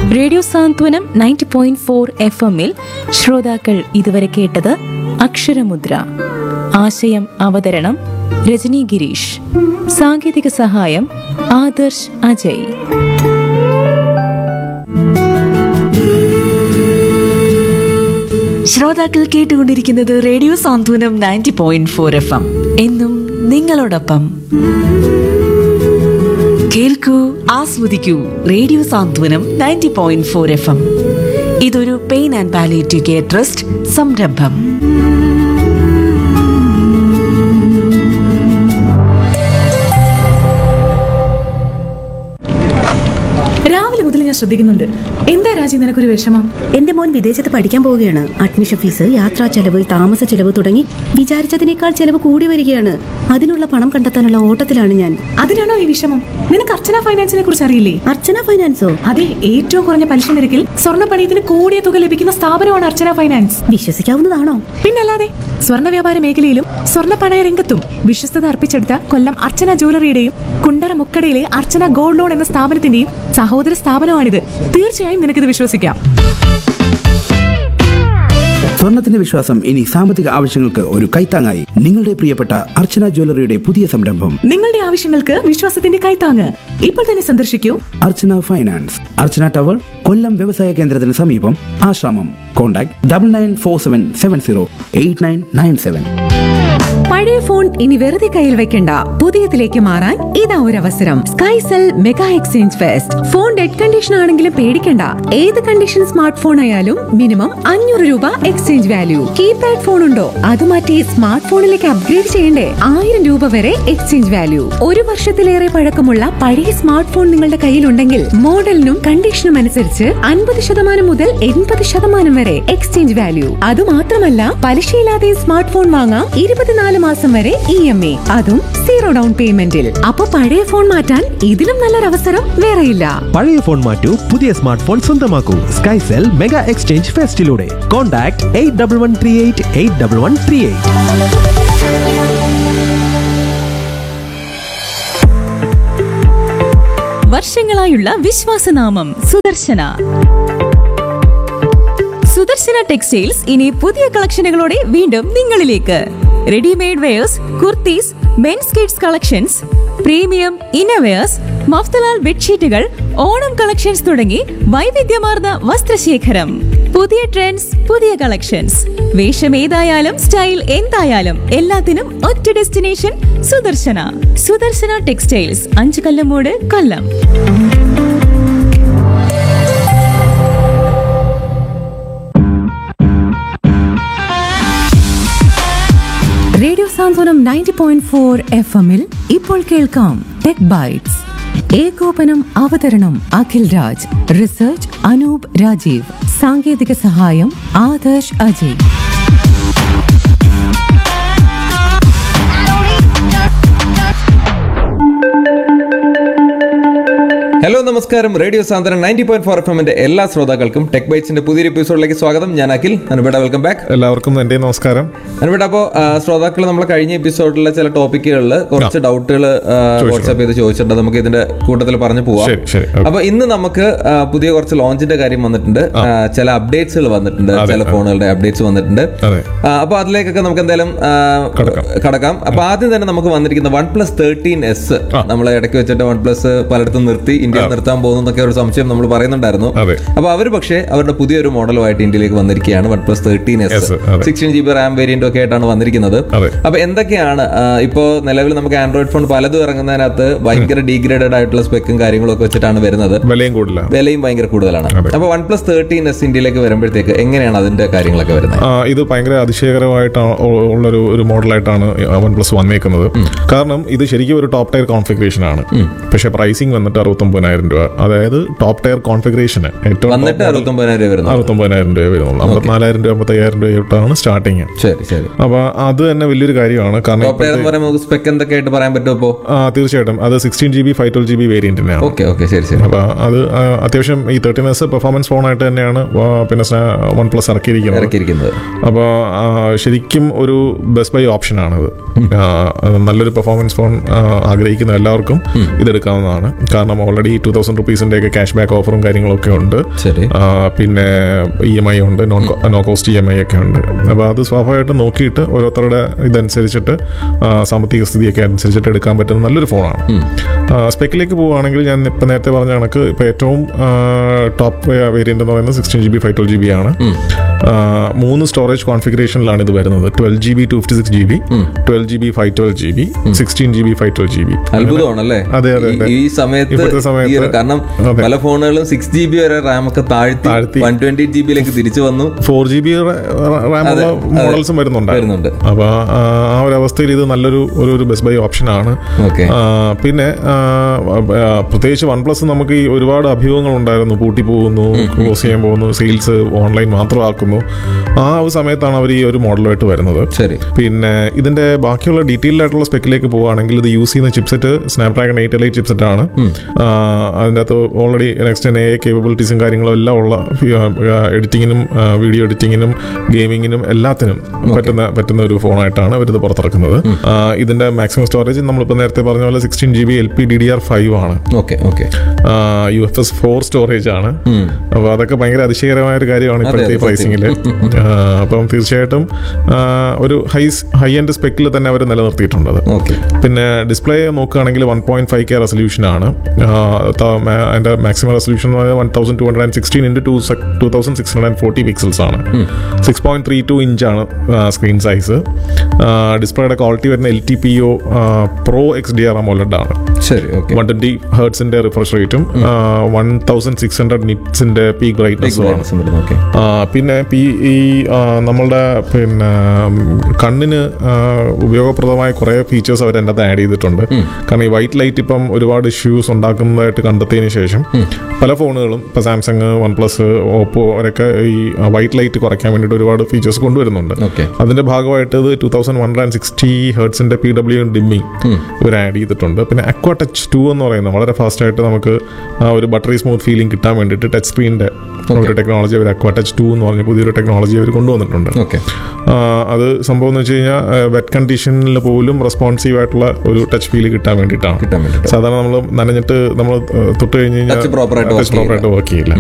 Radio Santhwanam ninety point four F എമ്മിൽ ശ്രോതാക്കൾ ഇതുവരെ കേട്ടത് അക്ഷരമുദ്ര ആശയം അവതരണം രജനി ഗിരീഷ് സാങ്കേതിക സഹായം ആദർശ് അജയ് ശ്രോതാക്കൾ കേട്ടുകൊണ്ടിരിക്കുന്നത് radio Santhwanam ninety point four F M എന്നും നിങ്ങളോടൊപ്പം കേൾക്കൂ ആസ്വദിക്കൂ radio Santhwanam ninety point four F M ഇതൊരു pain and palliative care trust സംരംഭം രാവിലെ മുതൽ ഞാൻ ശ്രദ്ധിക്കുന്നുണ്ട് എന്താ രാജി നിനക്കൊരു വിഷമം എന്റെ മോൻ വിദേശത്ത് പഠിക്കാൻ പോവുകയാണ് അഡ്മിഷൻ ഫീസ് യാത്രാ ചെലവ് താമസ ചെലവ് തുടങ്ങി വിചാരിച്ചതിനേക്കാൾ ചെലവ് കൂടി വരികയാണ് അതിനുള്ള പണം കണ്ടെത്താനുള്ള ഓട്ടത്തിലാണ് ഞാൻ അതിനാണോ ഈ വിഷമം നിനക്ക് അർച്ചന ഫൈനാൻസിനെ കുറിച്ച് അറിയില്ലേ അർച്ചന ഫൈനാൻസോ അതെ ഏറ്റവും കുറഞ്ഞ പലിശ നിരക്കിൽ സ്വർണ്ണ പണയത്തിന് കൂടിയ തുക ലഭിക്കുന്ന സ്ഥാപനമാണ് അർച്ചന ഫൈനാൻസ് വിശ്വസിക്കാവുന്നതാണോ പിന്നല്ലാതെ സ്വർണ്ണ വ്യാപാര മേഖലയിലും സ്വർണ്ണ പണയ രംഗത്തും വിശ്വസ്തത അർപ്പിച്ചെടുത്ത കൊല്ലം അർച്ചന ജ്വല്ലറിയുടെയും കുണ്ടറ മുക്കടയിലെ അർച്ചന ഗോൾഡ് ലോൺ എന്ന സ്ഥാപനത്തിന്റെയും സഹോദര സ്ഥാപനമാണിത് തീർച്ചയായും നിനക്കിത് വിശ്വസിക്കാം സ്വർണത്തിന്റെ വിശ്വാസം ഇനി സാമ്പത്തിക ആവശ്യങ്ങൾക്ക് ഒരു കൈത്താങ്ങായി നിങ്ങളുടെ പ്രിയപ്പെട്ട അർച്ചന ജ്വല്ലറിയുടെ പുതിയ സംരംഭം നിങ്ങളുടെ ആവശ്യങ്ങൾക്ക് വിശ്വാസത്തിന്റെ കൈത്താങ്ങ് ഇപ്പോൾ തന്നെ സന്ദർശിക്കൂ അർച്ചന ഫൈനാൻസ് അർച്ചന ടവർ കൊല്ലം വ്യവസായ കേന്ദ്രത്തിന് സമീപം Ashramam contact double nine four seven seven zero eight nine nine seven പഴയ ഫോൺ ഇനി വെറുതെ കയ്യിൽ വെക്കണ്ട പുതിയതിലേക്ക് മാറാൻ ഇതാ ഒരു അവസരം Skycell mega exchange fest phone dead condition ആണെങ്കിലും പേടിക്കണ്ട ഏത് കണ്ടീഷൻ സ്മാർട്ട് ഫോൺ ആയാലും മിനിമം അഞ്ഞൂറ് രൂപ എക്സ്ചേഞ്ച് വാല്യൂ കീപാഡ് ഫോൺ ഉണ്ടോ അത് മാറ്റി സ്മാർട്ട് ഫോണിലേക്ക് അപ്ഗ്രേഡ് ചെയ്യണ്ടേ ആയിരം രൂപ വരെ എക്സ്ചേഞ്ച് വാല്യൂ ഒരു വർഷത്തിലേറെ പഴക്കമുള്ള പഴയ സ്മാർട്ട് ഫോൺ നിങ്ങളുടെ കയ്യിലുണ്ടെങ്കിൽ മോഡലിനും കണ്ടീഷനും അനുസരിച്ച് അൻപത് ശതമാനം മുതൽ എൺപത് ശതമാനം വരെ എക്സ്ചേഞ്ച് വാല്യൂ അത് മാത്രമല്ല പലിശയില്ലാതെ സ്മാർട്ട് ഫോൺ വാങ്ങാം ഇരുപത്തിനാല് മാസം വരെ ഇ എം എ അതും സീറോ ഡൗൺ പേയ്മെന്റിൽ അപ്പൊ പഴയ ഫോൺ മാറ്റാൻ ഇതിലും നല്ലൊരു അവസരം വേറെയില്ല പഴയ ഫോൺ മാറ്റൂ പുതിയ സ്മാർട്ട് ഫോൺ സ്വന്തമാക്കൂ സ്കൈസെൽ മെഗാ എക്സ്ചേഞ്ച് ഫെസ്റ്റിലൂടെ contact eight double one three eight eight double one three eight വർഷങ്ങളായുള്ള വിശ്വാസനാമം സുദർശന സുദർശന ടെക്സ്റ്റൈൽസ് ഇനി പുതിയ കളക്ഷനുകളോടെ വീണ്ടും നിങ്ങളിലേക്ക് readymade wears kurtis men's kids collections premium innerwears Mafatlal ബെഡ്ഷീറ്റുകൾ ഓണം കളക്ഷൻസ് തുടങ്ങി വൈവിധ്യമാർന്ന വസ്ത്രശേഖരം പുതിയ ട്രെൻഡ്സ് പുതിയ കളക്ഷൻസ് വേഷം ഏതായാലും സ്റ്റൈൽ എന്തായാലും എല്ലാത്തിനും ഒറ്റ destination Sudarshana Sudarshana textiles Anchu Kallamoodu Kollam radio Santhwanam ninety point four F എമ്മിൽ ഇപ്പോൾ കേൾക്കാം ടെക് ബൈറ്റ്സ് ഏകോപനം അവതരണം അഖിൽ രാജ് റിസർച്ച് അനൂപ് രാജീവ് സാങ്കേതിക സഹായം ആദർശ് അജയ് ഹലോ നമസ്കാരം radio Santhwanam ninety point four F എമ്മിന്റെ എല്ലാ ശ്രോതാക്കൾക്കും ടെക് ബൈറ്റ്സിന്റെ പുതിയൊരു എപ്പിസോഡിലേക്ക് സ്വാഗതം ഞാൻ അഖിൽ അനുപേട്ട വെൽക്കം ബാക്ക് എല്ലാവർക്കും എൻ്റെ നമസ്കാരം അനുപേട്ട അപ്പോൾ ശ്രോതാക്കൾ നമ്മൾ കഴിഞ്ഞ എപ്പിസോഡിലെ ചില ടോപ്പിക്കുകളിൽ കുറച്ച് ഡൗട്ടുകൾ വാട്സ്ആപ്പ് ചെയ്ത് ചോദിച്ചിട്ടുണ്ട് നമുക്ക് ഇതിന്റെ കൂട്ടത്തിൽ പറഞ്ഞു പോവാം ശരി, ശരി, okay. അപ്പൊ ഇന്ന് നമുക്ക് ആ, പുതിയ കുറച്ച് ലോഞ്ചിന്റെ കാര്യം വന്നിട്ടുണ്ട് ആ, ചില അപ്ഡേറ്റ്സുകൾ വന്നിട്ടുണ്ട് അതെ, ചില ആ. ഫോണുകളുടെ അപ്ഡേറ്റ്സ് വന്നിട്ടുണ്ട് അതെ. ആ, അപ്പൊ അതിലേക്കൊക്കെ നമുക്ക് എന്തായാലും ആ, കടക്കാം. കടക്കാം അപ്പൊ ആദ്യം തന്നെ നമുക്ക് വന്നിരിക്കുന്ന വൺ പ്ലസ് തേർട്ടീൻ എസ് ആ. നമ്മൾ ഇടയ്ക്ക് വെച്ചിട്ട് വൺ പ്ലസ് പലയിടത്തും നിർത്തി ഇന്ത്യ നിർത്താൻ പോകുന്നു എന്നൊക്കെ ഒരു സംശയം നമ്മൾ പറയുന്നുണ്ടായിരുന്നു അതെ. അപ്പൊ അവർ പക്ഷേ അവരുടെ പുതിയൊരു മോഡലുമായിട്ട് ഇന്ത്യയിലേക്ക് വന്നിരിക്കുകയാണ് one plus thirteen S Yes, അതെ. സിക്സ്റ്റീൻ ജി ബി റാം വേരിയന്റും ഒക്കെ ആയിട്ടാണ് വന്നിരിക്കുന്നത് അതെ. അപ്പൊ എന്തൊക്കെയാണ് ആ, ഇപ്പോ നിലവിൽ നമുക്ക് ആൻഡ്രോയിഡ് ഫോൺ പലതും ഇറങ്ങുന്നതിനകത്ത് ഭയങ്കര ഡീഗ്രേഡഡ് ആയിട്ടുള്ള സ്പെക്കും കാര്യങ്ങളും ഒക്കെ വെച്ചിട്ടുള്ള വരുന്നത് വിലയും കൂടില്ല വിലയും ഭയങ്കര കൂടുതലാണ് അതെ. അപ്പൊ വൺ പ്ലസ് തേർട്ടീൻ എസ് ഇന്ത്യയിലേക്ക് വരുമ്പോഴത്തേക്ക് എങ്ങനെയാണ് അതിന്റെ കാര്യങ്ങളൊക്കെ വരുന്നത് ആ, ഇത് ഭയങ്കര അതിശയകരമായിട്ട് ഉള്ളൊരു ഒരു മോഡലായിട്ടാണ് വൺ പ്ലസ് വന്നേക്കുന്നത് കാരണം ഇത് ശരിക്കും ഒരു ടോപ്പ് ടയർ കോൺഫിഗറേഷൻ ആണ് പക്ഷേ പ്രൈസിങ് വന്നിട്ട് അറുപത്തൊമ്പതിനായിരം രൂപ അതായത് ടോപ്പ് ടയർ കോൺഫിഗറേഷന് ഏറ്റവും വന്നിട്ട് അറുപത്തൊമ്പതിനായിരം രൂപ വരുന്നത് അറുപത്തൊമ്പതിനായിരം രൂപ വരുന്നുള്ളൂ അമ്പത്തിനാലായിരം രൂപ അമ്പത്തയ്യായിരം രൂപ സ്റ്റാർട്ടിങ് ശരി ശരി അപ്പൊ അത് തന്നെ വലിയൊരു കാര്യമാണ് കാരണം ടോപ്പ് ടയർ എന്ന് ഇപ്പോഴത്തെ- പറയുമ്പോൾ സ്പെക്ക് എന്തൊക്കെ ആയിട്ട് പറയാൻ പറ്റുമോ ഇപ്പോ ആ, തീർച്ചയായിട്ടും അത് sixteen G B five twelve G B വേരിയന്റിനാണ് ഓക്കെ ഓക്കെ ശരി ശരി അപ്പൊ അത് ആ, അത്യാവശ്യം ഈ തേർട്ടീൻ എസ് പെർഫോമൻസ് ഫോണായിട്ട് തന്നെയാണ് ആ, പിന്നെ വൺ പ്ലസ് ഇറക്കിയിരിക്കുന്നത് ഇറക്കിയിരിക്കുന്നത് അപ്പോൾ ശരിക്കും ഒരു ബെസ്റ്റ് ബൈ ഓപ്ഷനാണിത് ആ, നല്ലൊരു പെർഫോമൻസ് ഫോൺ ആ, ആഗ്രഹിക്കുന്ന എല്ലാവർക്കും ഇതെടുക്കാവുന്നതാണ് കാരണം ഓൾറെഡി ഓൾറെഡി ടു തൗസൻഡ് റുപ്പീസിന്റെ ഒക്കെ ക്യാഷ് ബാക്ക് ഓഫറും കാര്യങ്ങളൊക്കെ ഉണ്ട് ശരി ആ, പിന്നെ ഇ എം ഐ ഉണ്ട് non no cost E M I ഒക്കെ ഉണ്ട് അപ്പോൾ അത് സ്വാഭാവികമായിട്ടും നോക്കിയിട്ട് ഓരോരുത്തരുടെ ഇതനുസരിച്ചിട്ട് ആ, സാമ്പത്തിക സ്ഥിതിയൊക്കെ അനുസരിച്ചിട്ട് എടുക്കാൻ പറ്റുന്ന നല്ലൊരു ഫോണാണ് സ്പെക്കിലേക്ക് പോവുകയാണെങ്കിൽ ഞാൻ ഇപ്പം നേരത്തെ പറഞ്ഞ കണക്ക് ഇപ്പോൾ ഏറ്റവും ടോപ്പ് വേരിയൻ്റ് എന്ന് പറയുന്നത് sixteen G B five twelve G B ആണ് ആ, മൂന്ന് സ്റ്റോറേജ് കോൺഫിഗറേഷനിലാണ് ഇത് വരുന്നത് twelve G B two fifty six G B twelve G B five twelve G B sixteen G B five twelve G B അത്ഭുതമാണല്ലേ അതെ, അതെ, അതെ. ഈ- ഈ സമയത്ത് ഇപ്പോഴത്തെ സമയത്ത് ഈ ഒരു- കാരണം അതെ. പല ഫോണുകളും സിക്സ് ജി ബി വരെ റാം ഒക്കെ താഴ്ത്തി താഴ്ത്തി. വൺ ട്വന്റി ജി ബിയിലേക്ക് തിരിച്ചു വന്നു ഫോർ ജി ബി റാമുള്ള അതെ, മോഡൽസും വരുന്നുണ്ട് വരുന്നുണ്ട്. അപ്പൊ ആ ആ ഒരു അവസ്ഥയിൽ ഇത് നല്ലൊരു ഒരു ഒരു ബെസ്റ്റ് ബൈ ഓപ്ഷൻ ആണ് Okay. ആ, പിന്നെ ആ, ആ, പ്രത്യേകിച്ച് വൺ പ്ലസ് നമുക്ക് ഈ ഒരുപാട് അഭിമുഖങ്ങൾ ഉണ്ടായിരുന്നു പൂട്ടി പോകുന്നു ക്ലോസ് ചെയ്യാൻ പോകുന്നു സെയിൽസ് ഓൺലൈൻ മാത്രമാക്കുന്നു ആ ഒരു സമയത്താണ് അവർ ഈ ഒരു മോഡലുമായിട്ട് വരുന്നത് ശരി പിന്നെ ഇതിന്റെ ബാക്കിയുള്ള ഡീറ്റെയിൽഡ് ആയിട്ടുള്ള സ്പെക്കിലേക്ക് പോവുകയാണെങ്കിൽ ഇത് യൂസ് ചെയ്യുന്ന chipset Snapdragon eight elite chipset ആണ് ആ, അതിൻ്റെ അകത്ത് ഓൾറെഡി നെക്സ്റ്റ് എ കേപ്പബിലിറ്റീസും കാര്യങ്ങളും എല്ലാം ഉള്ള എഡിറ്റിങ്ങിനും വീഡിയോ എഡിറ്റിങ്ങിനും ഗെയിമിങ്ങിനും എല്ലാത്തിനും പറ്റുന്ന പറ്റുന്ന ഒരു ഫോണായിട്ടാണ് അവരിത് പുറത്തിറക്കുന്നത് ആ, ഇതിന്റെ മാക്സിമം സ്റ്റോറേജ് നമ്മളിപ്പോൾ നേരത്തെ പറഞ്ഞ പോലെ sixteen G B L P D D R five ആണ് okay okay U F S four storage ആണ് അപ്പോൾ അതൊക്കെ ഭയങ്കര അതിശയകരമായ ഒരു കാര്യമാണ് അതെ, ഇപ്പോഴത്തെ സത്യം. പ്രൈസിങ്ങിൽ അപ്പം തീർച്ചയായിട്ടും ആ, ഒരു ഹൈ ഹൈ എൻഡ് സ്പെക്കിൽ തന്നെ അവർ നിലനിർത്തിയിട്ടുണ്ട് അത്. ഓക്കെ പിന്നെ ഡിസ്പ്ലേ നോക്കുകയാണെങ്കിൽ one point five K resolution ആണ് ആ, ത- മ- അതിന്റെ maximum resolution one thousand two hundred and sixteen into two two thousand six hundred and forty pixels ആണ് six point three two inch ആണ് സ്ക്രീൻ സൈസ് ഡിസ്പ്ലേയുടെ ക്വാളിറ്റി വരുന്ന L T P O pro X D R AMOLED ആണ് ശരി okay one twenty ഹേർട്സിന്റെ refresh റേറ്റും one thousand six hundred നിറ്റ്സിന്റെ peak ബ്രൈറ്റ്നസ്സും ആണ് ഓക്കെ ആ, പിന്നെ പി- ഈ ആ, നമ്മളുടെ പിന്നെ ഉം, കണ്ണിന് ആ, ഉപയോഗപ്രദമായ കുറേ ഫീച്ചേഴ്സ് അവർ എൻ്റെ അകത്ത് ആഡ് ചെയ്തിട്ടുണ്ട് കാരണം ഈ വൈറ്റ് ലൈറ്റ് ഇപ്പം ഒരുപാട് ഇഷ്യൂസ് ഉണ്ടാക്കുന്നതായിട്ട് കണ്ടെത്തിയതിന് ശേഷം പല ഫോണുകളും ഇപ്പോൾ സാംസങ് വൺ പ്ലസ് ഓപ്പോ അവരൊക്കെ ഈ വൈറ്റ് ലൈറ്റ് കുറയ്ക്കാൻ വേണ്ടിയിട്ട് ഒരുപാട് ഫീച്ചേഴ്സ് കൊണ്ടുവരുന്നുണ്ട് Okay. അതിന്റെ ഭാഗമായിട്ട് ഇത് two thousand one hundred sixty ഹേർട്സിന്റെ പി ഡബ്ല്യു ഡിമ്മിങ് ഇവർ ആഡ് ചെയ്തിട്ടുണ്ട് പിന്നെ അക്വാ ടച്ച് ടു എന്ന് പറയുന്നത് വളരെ ഫാസ്റ്റ് ആയിട്ട് നമുക്ക് ആ ഒരു ബട്ടറി സ്മൂത്ത് ഫീലിംഗ് കിട്ടാൻ വേണ്ടിയിട്ട് ടച്ച് സ്ക്രീനിന്റെ ഒരു ടെക്നോളജി അവർ അക്വാ ടച്ച് ടു എന്ന് പറഞ്ഞ പുതിയൊരു ടെക്നോളജി അവർ കൊണ്ടുവന്നിട്ടുണ്ട് ഓക്കെ ആ, അത് സംഭവം എന്ന് വെച്ച് കഴിഞ്ഞാൽ വെറ്റ് കണ്ടീഷനിൽ പോലും റെസ്പോൺസീവ് ആയിട്ടുള്ള ഒരു ടച്ച് ഫീൽ കിട്ടാൻ വേണ്ടിയിട്ടാണ് കിട്ടാൻ വേണ്ടിയിട്ട് സാധാരണ നമ്മൾ നനഞ്ഞിട്ട് നമ്മൾ തൊട്ട് കഴിഞ്ഞ് കഴിഞ്ഞാൽ Touch proper ആയിട്ട് work ടച്ച് പ്രോപ്പറായിട്ട് വർക്ക് ചെയ്യില്ല